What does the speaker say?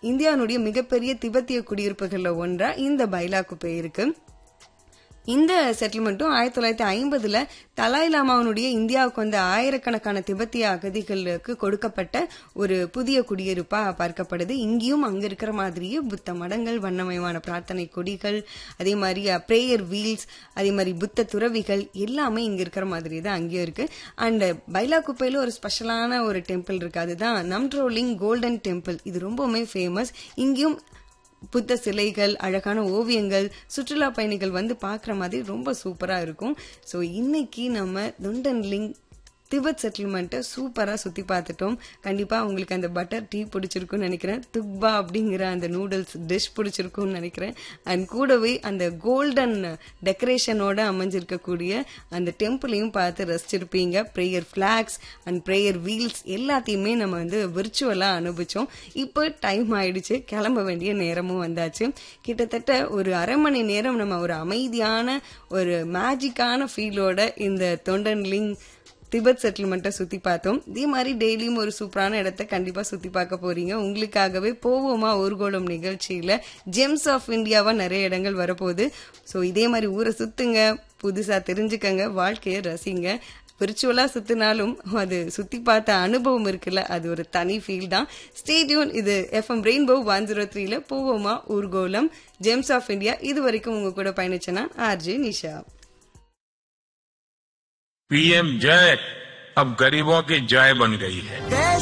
இந்தியாவுடைய மிகப்பெரிய திபெத்திய குடியிருப்புகள்ல ஒன்றா இந்த பைலாகுப்பே இருக்கு இந்த செட்டில்மெண்ட்டும் ஆயிரத்தி தொள்ளாயிரத்தி ஐம்பதுல தலாய் லாமாவனுடைய இந்தியாவுக்கு வந்த ஆயிரக்கணக்கான திபெத்திய அகதிகளுக்கு கொடுக்கப்பட்ட ஒரு புதிய குடியிருப்பா பார்க்கப்படுது இங்கேயும் அங்க இருக்கிற மாதிரியே புத்த மடங்கள் வண்ணமயமான பிரார்த்தனை கொடிகள் அதே மாதிரி பிரேயர் வீல்ஸ் அதே மாதிரி புத்த துறவிகள் எல்லாமே இங்க இருக்கிற மாதிரி தான் அங்கேயும் இருக்கு அண்ட் பைலாகுப்பையில ஒரு ஸ்பெஷலான ஒரு டெம்பிள் இருக்கு அதுதான் நம்ட்ரோலிங் கோல்டன் டெம்பிள் இது ரொம்பவுமே ஃபேமஸ் இங்கேயும் புத்த சிலைகள் அழகான ஓவியங்கள் சுற்றுலா பயணிகள் வந்து பார்க்குற மாதிரி ரொம்ப சூப்பரா இருக்கும் ஸோ இன்னைக்கு நம்ம துண்டன்லிங் திபெத் செட்டில்மெண்ட்டை சூப்பராக சுற்றி பார்த்துட்டோம் கண்டிப்பாக உங்களுக்கு அந்த பட்டர் டீ பிடிச்சிருக்கும்னு நினைக்கிறேன் துக்பா அப்படிங்கிற அந்த நூடுல்ஸ் டிஷ் பிடிச்சிருக்கும்னு நினைக்கிறேன் அண்ட் கூடவே அந்த கோல்டன் டெக்கரேஷனோட அமைஞ்சிருக்கக்கூடிய அந்த டெம்பிளையும் பார்த்து ரசிச்சிருப்பீங்க prayer flags and prayer wheels எல்லாத்தையுமே நம்ம வந்து விர்ச்சுவலாக அனுபவிச்சோம் இப்போ டைம் ஆயிடுச்சு கிளம்ப வேண்டிய நேரமும் வந்தாச்சு கிட்டத்தட்ட ஒரு அரை மணி நேரம் நம்ம ஒரு அமைதியான ஒரு மேஜிக்கான ஃபீலோட இந்த தொண்டன்லிங் திபெத் செட்டில்மெண்ட்டை சுத்தி பார்த்தோம் இதே மாதிரி டெய்லியும் ஒரு சூப்பரான இடத்த கண்டிப்பா சுத்தி பார்க்க போறீங்க உங்களுக்காகவே போவோமா ஊர்கோலம் நிகழ்ச்சியில ஜெம்ஸ் ஆஃப் இந்தியாவா நிறைய இடங்கள் வரப்போகுது ஸோ இதே மாதிரி ஊரை சுத்துங்க புதுசா தெரிஞ்சுக்கங்க வாழ்க்கையை ரசிங்க விர்ச்சுவலா சுத்தினாலும் அது சுத்தி பார்த்த அனுபவம் இருக்குல்ல அது ஒரு தனி ஃபீல் தான் ஸ்டேடியூன் இது எஃப்எம் ரெயின்போ ஒன் ஜீரோ த்ரீல போவோமா ஊர்கோலம் ஜெம்ஸ் ஆஃப் இந்தியா இது வரைக்கும் உங்க கூட பயணிச்சேன்னா ஆர்ஜே நிஷா पीएम जय अब गरीबों की जय बन गई है देश